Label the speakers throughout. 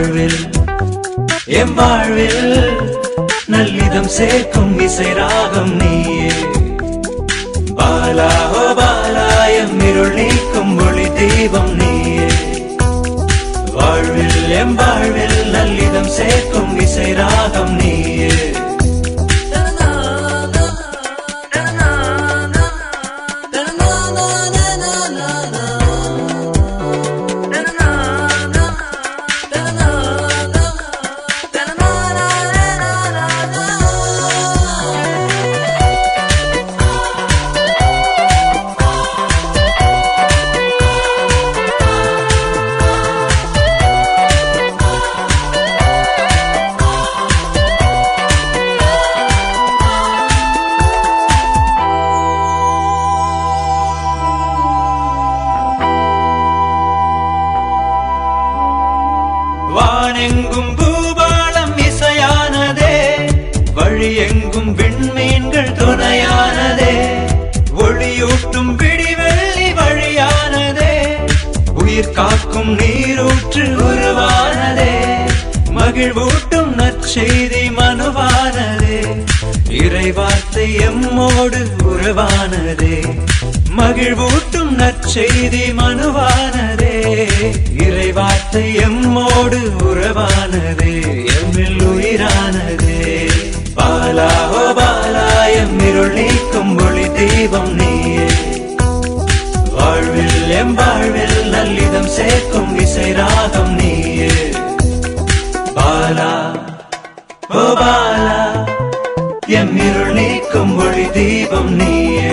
Speaker 1: வாழ்வில் எம் வாழ்வில் நல்லிதம் சேர்க்கும் இசை ராகம் நீயே பாலா ஓ பாலா எம் இருள் நீக்கும் ஒளி தீபம் நீயே வாழ்வில் எம் வாழ்வில் நல்லிதம் சேர்க்கும் இசை ராகம் நீயே வானெங்கும் பூபாலம் இசையானதே வழி எங்கும் விண்மீன்கள் துணையானதே ஒளியூட்டும் விடிவெள்ளி வழியானதே உயிர் காக்கும் நீரூற்று உருவானதே மகிழ்வூட்டும் நற்செய்தி மனுவானதே இறைவார்த்தை எம்மோடு உருவானதே மகிழ்வூட்டும் நற்செய்தி மனுவானதே இறைவார்த்தை எம்மோடு உறவானதே எம்மில் உயிரானதே பாலா ஓ பாலா எம் இருள் நீக்கும் ஒளி தீபம் நீயே வாழ்வில் எம் வாழ்வில் நல்லிதம் சேர்க்கும் இசை ராகம் நீயே பாலா ஓ பாலா எம் இருள் நீக்கும் ஒளி தீபம் நீயே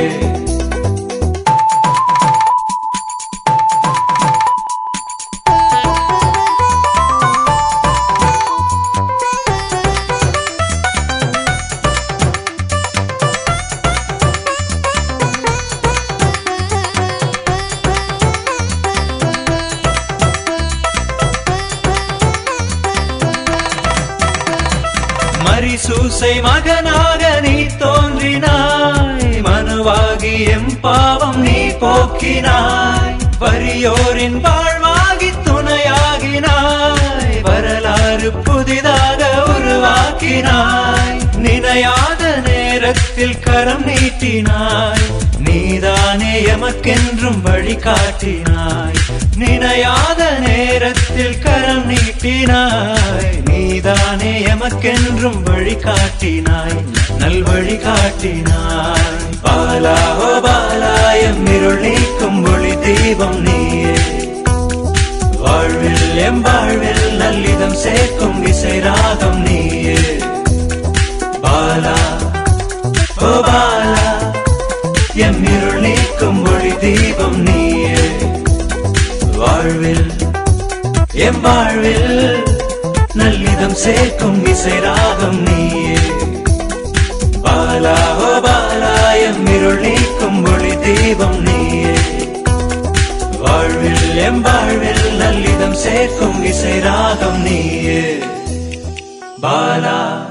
Speaker 1: மரிசூசை மகனாக நீ தோன்றினாய் மனுவாகி எம் பாவம் நீ போக்கினாய் வறியோரின் வாழ்வாகி துணையாகினாய் வரலாறு புதிதாக உருவாக்கினாய் நினையாத நேரத்தில் கரம் நீட்டினாய் நீதானே எமக்கென்றும் வழிகாட்டினாய் நினையாத நேரத்தில் கரம் நீட்டினாய் நீதானே எமக்கென்றும் வழிகாட்டினாய் நல் வழிகாட்டினாய் பாலா ஓ பாலாயம் இருள் நீக்கும் ஒளி தீபம் நீயே வாழ்வில் எம் வாழ்வில் நல்லிதம் சேர்க்கும் இசை ராகம் நீயே பாலா ஓ பாலா எம் இருள் நீக்கும் ஒளி தீபம் நீயே வாழ்வில் எம் வாழ்வில் நல்லிதம் சேர்க்கும் இசை ராகம் நீயே பாலா ஓ பாலா எம் இருள் நீக்கும் ஒளி தீபம் நீயே வாழ்வில் எம் வாழ்வில் நல்லிதம் சேர்க்கும் இசை ராகம் நீயே பாலா